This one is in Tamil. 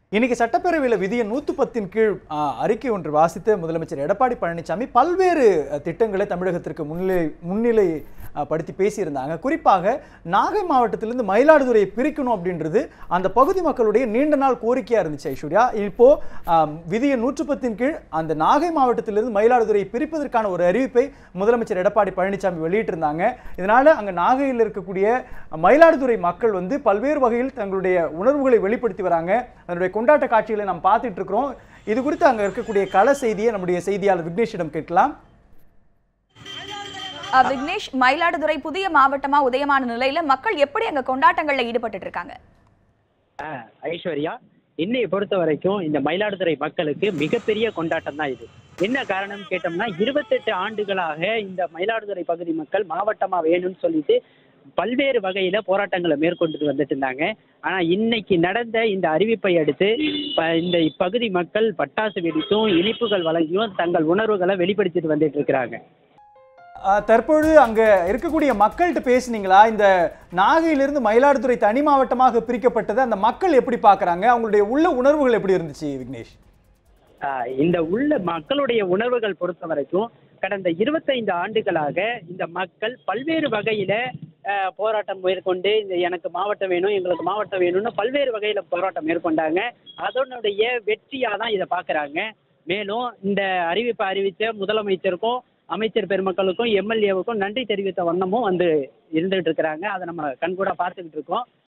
இன்னைக்கு சட்டப்பேரவையில் விதிய நூற்று பத்தின் கீழ் ஆ, அறிக்கை ஒன்று வாசித்த முதலமைச்சர் எடப்பாடி பழனிசாமி பல்வேறு அ, திட்டங்களை தமிழகத்திற்கு முன்னிலை முன்னிலை அ, படுத்தி பேசியிருந்தாங்க குறிப்பாக நாகை மாவட்டத்திலிருந்து மயிலாடுதுறையை பிரிக்கணும் அப்படின்றது அந்த பகுதி மக்களுடைய நீண்ட நாள் கோரிக்கையா இருந்துச்சு ஐஸ்வர்யா இப்போ ஆம், விதிய நூற்று பத்தின் கீழ் அந்த நாகை மாவட்டத்திலிருந்து மயிலாடுதுறையை பிரிப்பதற்கான ஒரு அறிவிப்பை முதலமைச்சர் எடப்பாடி பழனிசாமி வெளியிட்டிருந்தாங்க இதனால அங்க நாகையில் இருக்கக்கூடிய மயிலாடுதுறை மக்கள் வந்து பல்வேறு வகையில் தங்களுடைய உணர்வுகளை வெளிப்படுத்தி வராங்க அதனுடைய கொண்டாட்ட காட்சிகளை நாம் பார்த்துட்டு இருக்கிறோம் இது குறித்து அங்க இருக்கக்கூடிய கள செய்தியை நம்முடைய செய்தியாளர் விக்னேஷிடம் கேட்கலாம் அஹ் விக்னேஷ் மயிலாடுதுறை புதிய மாவட்டமா உதயமான நிலையில மக்கள் எப்படி அங்க கொண்டாட்டங்கள்ல ஈடுபட்டு இருக்காங்க ஆ, ஐஸ்வர்யா இன்னைய பொறுத்த வரைக்கும் இந்த மயிலாடுதுறை மக்களுக்கு மிகப்பெரிய கொண்டாட்டம் தான் இது என்ன காரணம் கேட்டோம்னா இருபத்தெட்டு ஆண்டுகளாக இந்த மயிலாடுதுறை பகுதி மக்கள் மாவட்டமா வேணும்னு சொல்லிட்டு பல்வேறு வகையில போராட்டங்களை மேற்கொண்டுட்டு வந்துட்டு இருந்தாங்க ஆனா இன்னைக்கு நடந்த இந்த அறிவிப்பை அடுத்து ப- இந்த இப்பகுதி மக்கள் பட்டாசு வெடித்தும் இனிப்புகள் வழங்கியும் தங்கள் உணர்வுகளை வெளிப்படுத்திட்டு வந்துட்டு இருக்கிறாங்க ஆ, தற்பொழுது அங்க இருக்கக்கூடிய மக்கள்கிட்ட பேசுனீங்களா இந்த நாகையிலிருந்து மயிலாடுதுறை தனி மாவட்டமாக பிரிக்கப்பட்டது அந்த மக்கள் எப்படி பார்க்கறாங்க அவங்களுடைய உள்ள உணர்வுகள் எப்படி இருந்துச்சு விக்னேஷ் ஆஹ் இந்த உள்ள மக்களுடைய உணர்வுகள் பொறுத்த வரைக்கும் கடந்த இருபத்தைந்து ஆண்டுகளாக இந்த மக்கள் பல்வேறு வகையில ஆஹ் போராட்டம் மேற்கொண்டு இந்த எனக்கு மாவட்டம் வேணும் எங்களுக்கு மாவட்டம் வேணும்னு பல்வேறு வகையில போராட்டம் மேற்கொண்டாங்க அதனுடைய வெற்றியா தான் இதை பாக்குறாங்க மேலும் இந்த அறிவிப்பை அறிவித்த முதலமைச்சருக்கும் அமைச்சர் பெருமக்களுக்கும் எம்எல்ஏவுக்கும் நன்றி தெரிவித்த வண்ணமும் வந்து இருந்துகிட்டு இருக்கிறாங்க அதை நம்ம கண்கூட பார்த்துக்கிட்டு இருக்கோம்